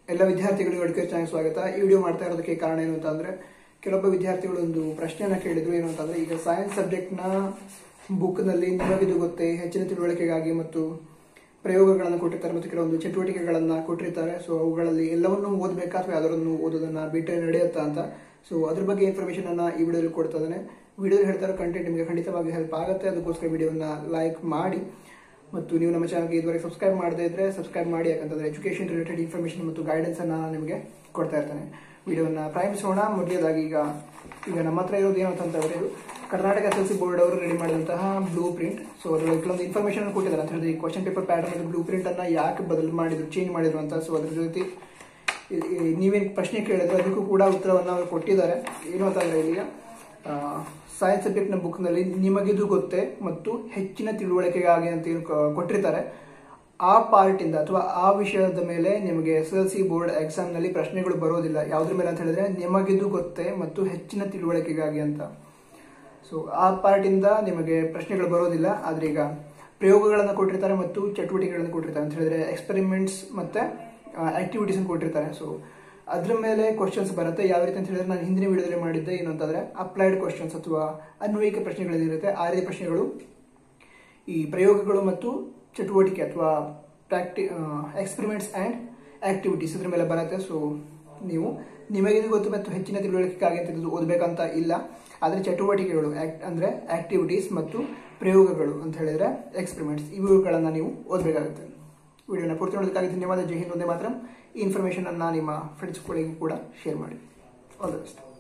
ಎಲ್ಲ ವಿದ್ಯಾರ್ಥಿಗಳಿಗೂ ಅಡುಗೆ ಚಾನಲ್ ಸ್ವಾಗತ ಈ ವಿಡಿಯೋ ಮಾಡ್ತಾ ಇರೋದಕ್ಕೆ ಕಾರಣ ಏನು ಅಂತಂದ್ರೆ ಕೆಲವೊಬ್ಬ ವಿದ್ಯಾರ್ಥಿಗಳು ಒಂದು ಪ್ರಶ್ನೆಯನ್ನ ಕೇಳಿದ್ರು ಏನು ಅಂತಂದ್ರೆ ಈಗ ಸೈನ್ಸ್ ಸಬ್ಜೆಕ್ಟ್ನ ಬುಕ್ನಲ್ಲಿ ನಿಮಗಿದು ಗೊತ್ತೇ ಹೆಚ್ಚಿನ ತಿಳುವಳಿಕೆಗಾಗಿ ಮತ್ತು ಪ್ರಯೋಗಗಳನ್ನು ಕೊಟ್ಟಿರ್ತಾರೆ ಮತ್ತು ಕೆಲವೊಂದು ಚಟುವಟಿಕೆಗಳನ್ನ ಕೊಟ್ಟಿರ್ತಾರೆ ಸೊ ಅವುಗಳಲ್ಲಿ ಎಲ್ಲವನ್ನೂ ಓದಬೇಕಾ ಅಥವಾ ಯಾವ್ದಾರನ್ನು ಓದೋದನ್ನ ಬಿಟ್ಟರೆ ನಡೆಯುತ್ತಾ ಅಂತ ಸೊ ಅದ್ರ ಬಗ್ಗೆ ಇನ್ಫಾರ್ಮೇಶನ್ ಅನ್ನ ಈ ವಿಡಿಯೋದಲ್ಲಿ ಕೊಡ್ತಾ ಇದ್ದಾನೆ ವಿಡಿಯೋದಲ್ಲಿ ಹೇಳ್ತಾ ಇರೋ ಕಂಟೆಂಟ್ ನಿಮಗೆ ಖಂಡಿತವಾಗಿ ಹೆಲ್ಪ್ ಆಗುತ್ತೆ ಅದಕ್ಕೋಸ್ಕರ ವಿಡಿಯೋನ ಲೈಕ್ ಮಾಡಿ ಮತ್ತು ನೀವು ನಮ್ಮ ಚಾನಲ್ಗೆ ಇದುವರೆಗೆ ಸಬ್ಸ್ಕ್ರೈಬ್ ಮಾಡದೇ ಇದ್ರೆ ಸಬ್ಸ್ಕ್ರೈಬ್ ಮಾಡಿ ಯಾಕಂತಂದ್ರೆ ಎಜುಕೇಶನ್ ರಿಲೇಟೆಡ್ ಇನ್ಫಾರ್ಮೇಶನ್ ಮತ್ತು ಗೈಡೆನ್ಸ್ ಅನ್ನ ನಾನು ನಿಮಗೆ ಕೊಡ್ತಾ ಇರ್ತೇನೆ ವಿಡಿಯೋನ ಪ್ರಾರಂಭಿಸೋಣ ಮೊದಲೇದಾಗಿ ಈಗ ಈಗ ನಮ್ಮ ಹತ್ರ ಇರೋದು ಏನು ಅಂತಂದ್ರೆ ಇದು Karnataka S L C board ಅವರು ರೆಡಿ ಮಾಡಿದಂತಹ ಬ್ಲೂ ಪ್ರಿಂಟ್ ಸೊ ಅದರಲ್ಲಿ ಕೆಲವೊಂದು ಇನ್ಫಾರ್ಮೇಶನ್ ಕೊಟ್ಟಿದ್ದಾರೆ ಅಂತ ಹೇಳಿದ್ರೆ ಈ question paper pattern blueprint ಅನ್ನ ಯಾಕೆ ಬದಲು ಮಾಡಿದ್ರು ಚೇಂಜ್ ಮಾಡಿದ್ರು ಅಂತ ಸೊ ಅದ್ರ ಜೊತೆ ಈ- ಈ ನೀವೇನು ಪ್ರಶ್ನೆ ಕೇಳಿದ್ರೆ ಅದಕ್ಕೂ ಕೂಡ ಉತ್ತರವನ್ನು ಅವರು ಕೊಟ್ಟಿದ್ದಾರೆ ಏನು ಅಂತಂದ್ರೆ ಈಗ ಸೈನ್ಸ್ ಸಬ್ಜೆಕ್ಟ್ನ ಬುಕ್ನಲ್ಲಿ ನಿಮಗಿದು ಗೊತ್ತೇ ಮತ್ತು ಹೆಚ್ಚಿನ ತಿಳುವಳಿಕೆಗಾಗಿ ಅಂತ ಏನು ಕ- ಕೊಟ್ಟಿರ್ತಾರೆ ಆ ಪಾರ್ಟಿಂದ ಅಥವಾ ಆ ವಿಷಯದ ಮೇಲೆ ನಿಮಗೆ ಎಸ್ ಎಲ್ ಸಿ ಬೋರ್ಡ್ ಎಕ್ಸಾಮ್ನಲ್ಲಿ ಪ್ರಶ್ನೆಗಳು ಬರೋದಿಲ್ಲ ಯಾವುದ್ರ ಮೇಲೆ ಅಂತ ಹೇಳಿದ್ರೆ ನಿಮಗಿದು ಗೊತ್ತೇ ಮತ್ತು ಹೆಚ್ಚಿನ ತಿಳುವಳಿಕೆಗಾಗಿ ಅಂತ ಸೊ ಆ ಪಾರ್ಟಿಂದ ನಿಮಗೆ ಪ್ರಶ್ನೆಗಳು ಬರೋದಿಲ್ಲ ಆದ್ರೆ ಈಗ ಪ್ರಯೋಗಗಳನ್ನು ಕೊಟ್ಟಿರ್ತಾರೆ ಮತ್ತು ಚಟುವಟಿಕೆಗಳನ್ನು ಕೊಟ್ಟಿರ್ತಾರೆ ಅಂತ ಹೇಳಿದ್ರೆ ಎಕ್ಸ್ಪೆರಿಮೆಂಟ್ಸ್ ಮತ್ತೆ ಆಕ್ಟಿವಿಟೀಸ್ ಕೊಟ್ಟಿರ್ತಾರೆ ಸೊ ಅದ್ರ ಮೇಲೆ ಕ್ವಶನ್ಸ್ ಬರುತ್ತೆ ಯಾವ ರೀತಿ ಅಂತ ಹೇಳಿದ್ರೆ ನಾನು ಹಿಂದಿನ ವಿಡಿಯೋದಲ್ಲಿ ಮಾಡಿದ್ದೆ ಏನು ಅಂತಂದ್ರೆ ಅಪ್ಲೈಡ್ ಕ್ವಶನ್ಸ್ ಅಥವಾ ಅನ್ವಯಿಕ ಪ್ರಶ್ನೆಗಳೇನಿರುತ್ತೆ ಆ ರೀತಿ ಪ್ರಶ್ನೆಗಳು ಈ ಪ್ರಯೋಗಗಳು ಮತ್ತು ಚಟುವಟಿಕೆ ಅಥವಾ ಪ್ರಾಕ್ಟಿ ಎಕ್ಸ್ಪೆರಿಮೆಂಟ್ಸ್ ಆ್ಯಂಡ್ ಆಕ್ಟಿವಿಟೀಸ್ ಇದ್ರ ಮೇಲೆ ಬರುತ್ತೆ ಸೊ ನೀವು ನಿಮಗೆ ಗೊತ್ತು ಮತ್ತು ಹೆಚ್ಚಿನ ತಿಳುವಳಿಕೆಗಾಗಿ ಅಂತ ಇದು ಓದಬೇಕಂತ ಇಲ್ಲ ಆದರೆ ಚಟುವಟಿಕೆಗಳು act- ಅಂದ್ರೆ ಆಕ್ಟಿವಿಟೀಸ್ ಮತ್ತು ಪ್ರಯೋಗಗಳು ಅಂತ ಹೇಳಿದ್ರೆ ಎಕ್ಸ್ಪೆರಿಮೆಂಟ್ಸ್ ಇವುಗಳನ್ನು ನೀವು ಓದಬೇಕಾಗುತ್ತೆ ವಿಡಿಯೋನ ಪೂರ್ತಿ ನೋಡೋದಕ್ಕಾಗಿ ಧನ್ಯವಾದ ಜೈ ಹಿಂದ್ ಒಂದೇ ಮಾತ್ರ ಈ ಇನ್ಫಾರ್ಮೇಷನ್ ಅನ್ನ ನಿಮ್ಮ ಫ್ರೆಂಡ್ಸ್ಗಳಿಗೆ ಕೂಡ ಶೇರ್ ಮಾಡಿ ಆಲ್ ದ ಬೆಸ್ಟ್